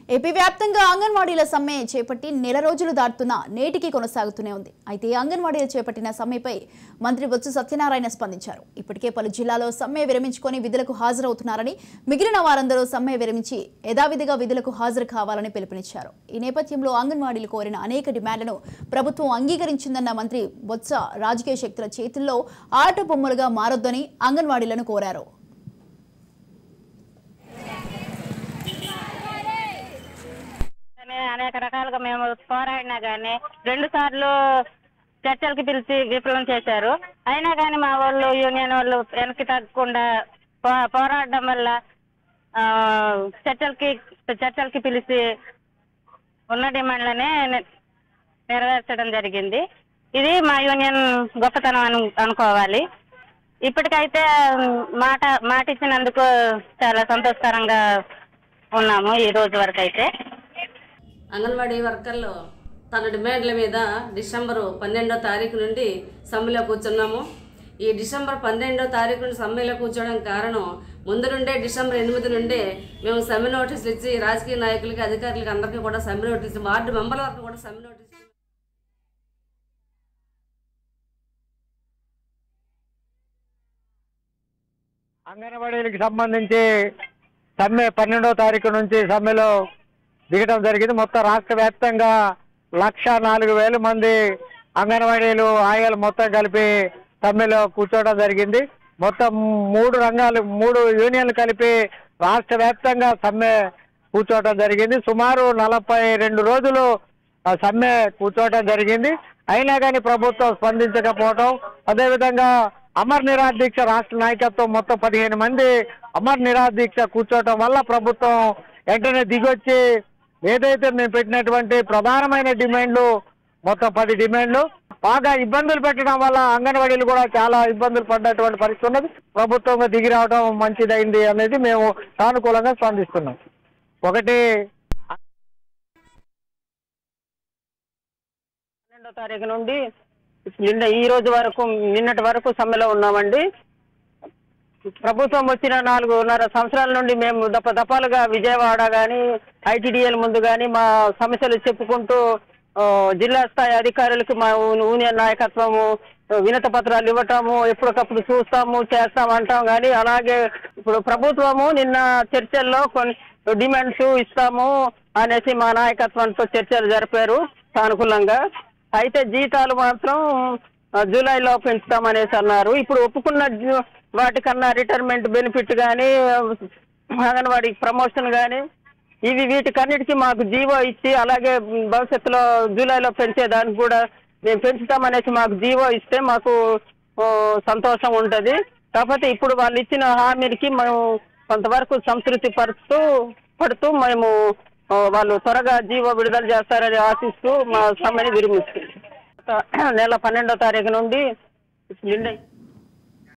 AP వ్యాప్తంగా అంగన్వాడీల సమ్మె చేపట్టి నెల రోజులు దాటుతున్నా నేటికి కొనసాగుతూనే ఉంది అయితే అంగన్వాడీలు చేపట్టిన సమ్మెపై మంత్రి బొత్స సత్యనారాయణ స్పందించారు ఇప్పటికే పలు జిల్లాలో సమ్మె విరమించుకొని విధులకు హాజరవుతున్నారని మిగిలిన వారందరూ సమ్మె విరమించి యథావిధిగా విధులకు హాజరు కావాలని పిలుపునిచ్చారు ఈ నేపథ్యంలో అంగన్వాడీలు కోరిన అనేక డిమాండ్లను ప్రభుత్వం అంగీకరించిందన్న మంత్రి బొత్స రాజకీయ శక్తుల చేతుల్లో ఆట బొమ్మలుగా మారొద్దని అంగన్వాడీలను కోరారు కానీ అనేక రకాలుగా మేము పోరాడినా కానీ రెండు సార్లు చర్చలకి పిలిచి విఫలం చేశారు అయినా కానీ మా వాళ్ళు యూనియన్ వాళ్ళు వెనక్కి తగ్గకుండా పో- పోరాడడం వల్ల ఆ, చర్చలకి చర్చలకి పిలిచి ఉన్న డిమాండ్లనే నె- నెరవేర్చడం జరిగింది ఇది మా యూనియన్ గొప్పతనం అను అనుకోవాలి ఇప్పటికైతే మాట మాట ఇచ్చినందుకు చాలా సంతోషకరంగా ఉన్నాము ఈ రోజు వరకు అయితే అంగన్వాడీ వర్కర్లు తన డిమాండ్ల మీద డిసెంబరు పన్నెండో తారీఖు నుండి సమ్మెలో కూర్చున్నాము ఈ డిసెంబర్ పన్నెండో తారీఖు నుండి సమ్మెలో కూర్చోవడం కారణం ముందు నుండే డిసెంబర్ ఎనిమిది నుండే మేము సమ్మె నోటీసులు ఇచ్చి రాజకీయ నాయకులకి అధికారులకి అందరికీ కూడా సమ్మె నోటీసులు వార్డు మెంబర్ల వరకు కూడా సమ్మె నోటీసులు అంగన్వాడీలకు సంబంధించి సమ్మె పన్నెండో తారీఖు నుంచి సమ్మెలో దిగడం జరిగింది మొత్తం రాష్ట్ర వ్యాప్తంగా లక్ష నాలుగు వేల మంది అంగన్వాడీలు ఆయాలు మొత్తం కలిపి సమ్మెలో కూర్చోవడం జరిగింది మొత్తం మూడు రంగాలు మూడు యూనియన్లు కలిపి రాష్ట్ర వ్యాప్తంగా సమ్మె కూర్చోవడం జరిగింది సుమారు నలభై రెండు రోజులు ఆ సమ్మె కూర్చోవడం జరిగింది అయినా కానీ ప్రభుత్వం స్పందించకపోవడం అదేవిధంగా అమర్ నిరాహార దీక్ష రాష్ట్ర నాయకత్వం మొత్తం పదిహేను మంది అమర్ నిరాహార దీక్ష కూర్చోవటం వల్ల ప్రభుత్వం వెంటనే దిగొచ్చి ఏదైతే మేము పెట్టినటువంటి ప్రధానమైన డిమాండ్లు మొత్తం పది డిమాండ్లు బాగా ఇబ్బందులు పెట్టడం వల్ల అంగన్వాడీలు కూడా చాలా ఇబ్బందులు పడ్డటువంటి పరిస్థితి ఉన్నది ప్రభుత్వం దిగి రావడం మంచిదైంది అనేది మేము సానుకూలంగా స్పందిస్తున్నాం ఒకటి పన్నెండో తారీఖు నుండి నిన్న ఈ రోజు వరకు నిన్నటి వరకు సమ్మెలో ఉన్నామండి ప్రభుత్వం వచ్చిన నాలుగున్నర సంవత్సరాల నుండి మేము దప్ప దపాలుగా విజయవాడ కానీ ఐటీడీఎల్ ముందు కానీ మా సమస్యలు చెప్పుకుంటూ ఆ, జిల్లా స్థాయి అధికారులకు మా ఊ- యూనియన్ నాయకత్వము వినత పత్రాలు ఇవ్వటము ఎప్పటికప్పుడు చూస్తాము చేస్తాము అంటాం కానీ అలాగే ఇప్పుడు ప్రభుత్వము నిన్న చర్చల్లో కొన్ని డిమాండ్స్ ఇస్తాము అనేసి మా నాయకత్వంతో చర్చలు జరిపారు సానుకూలంగా అయితే జీతాలు మాత్రం ఆ, జూలైలో పెంచుతామనేసి అన్నారు ఇప్పుడు ఒప్పుకున్న జూ- వాటికన్నా రిటైర్మెంట్ బెనిఫిట్ కానీ అంగన్వాడీ ప్రమోషన్ కానీ ఇవి వీటికన్నిటికీ మాకు జీవో ఇచ్చి అలాగే భవిష్యత్తులో జూలైలో పెంచేదానికి కూడా మేము పెంచుతామనేసి మాకు జీవో ఇస్తే మాకు ఓ, సంతోషం ఉంటుంది కాకపోతే ఇప్పుడు వాళ్ళు ఇచ్చిన హామీలకి మేము కొంతవరకు సంతృప్తి పరుస్తూ పడుతూ మేము ఓ, వాళ్ళు త్వరగా జీవో విడుదల చేస్తారని ఆశిస్తూ మా సమ్మెని విరమిస్తుంది నెల పన్నెండో తారీఖు నుండి నిండే